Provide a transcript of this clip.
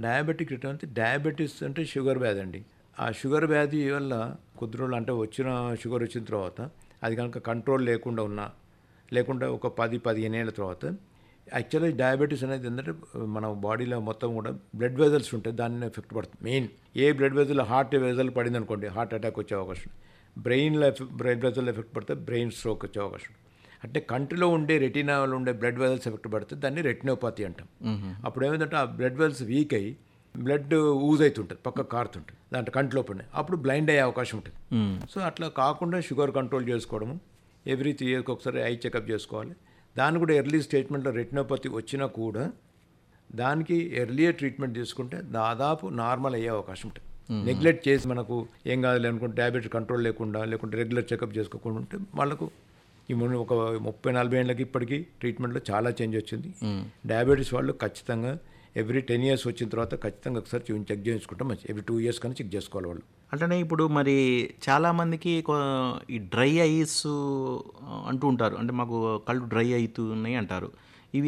Diabetic retinopathy diabetes అంటే sugar వ్యాధి అండి ఆ షుగర్ వ్యాధి వల్ల కొద్ది రోజులు అంటే వచ్చిన షుగర్ వచ్చిన తర్వాత అది కనుక కంట్రోల్ లేకుండా ఉన్నా లేకుండా ఒక పది పదిహేను ఏళ్ళ తర్వాత యాక్చువల్లీ డయాబెటీస్ అనేది ఏంటంటే మన బాడీలో మొత్తం కూడా బ్లడ్ వెజల్స్ ఉంటాయి దాని ఎఫెక్ట్ పడుతుంది main a blood vessel heart vessel పడింది అనుకోండి హార్ట్ అటాక్ వచ్చే అవకాశం ఉంది. బ్రెయిన్లో బ్లడ్ వెజల్ ఎఫెక్ట్ పడితే బ్రెయిన్ స్ట్రోక్ వచ్చే అవకాశం ఉంది. అంటే కంటిలో ఉండే రెటీనాలో ఉండే బ్లడ్ వెజల్స్ ఎఫెక్ట్ పడితే దాన్ని రెటినోపతి అంటాం అప్పుడు ఏమైందంటే ఆ బ్లడ్ వెజల్స్ వీక్ అయ్యి బ్లడ్ ఊజ్ అవుతుంటుంది పక్క కారుతుంటుంది దాంట్లో కంటిలో పడిన అప్పుడు బ్లైండ్ అయ్యే అవకాశం ఉంటుంది సో అట్లా కాకుండా షుగర్ కంట్రోల్ చేసుకోవడము ఎవ్రీ త్రీ ఇయర్కి ఒకసారి ఐ చెకప్ చేసుకోవాలి దాన్ని కూడా ఎర్లీ స్టేట్మెంట్లో రెటినోపతి వచ్చినా కూడా దానికి ఎర్లియర్ ట్రీట్మెంట్ తీసుకుంటే దాదాపు నార్మల్ అయ్యే అవకాశం ఉంటుంది నెగ్లెక్ట్ చేసి మనకు ఏం కాదులే అనుకుంటే డయాబెటీస్ కంట్రోల్ లేకుండా లేకుంటే రెగ్యులర్ చెకప్ చేసుకోకుండా ఉంటే వాళ్ళకు ఈ మొన్న ఒక ముప్పై నలభై ఏళ్ళకి ఇప్పటికీ ట్రీట్మెంట్లో చాలా చేంజ్ వచ్చింది డయాబెటీస్ వాళ్ళు ఖచ్చితంగా ఎవ్రీ టెన్ ఇయర్స్ వచ్చిన తర్వాత ఖచ్చితంగా ఒకసారి చూసి చెక్ చేయించుకుంటాం మంచి ఎవ్రీ టూ ఇయర్స్ కానీ చెక్ చేసుకోవాలి వాళ్ళు అంటే ఇప్పుడు మరి చాలామందికి కొ- ఈ డ్రై ఐస్ అంటూ ఉంటారు అంటే మాకు కళ్ళు డ్రై అవుతున్నాయి అంటారు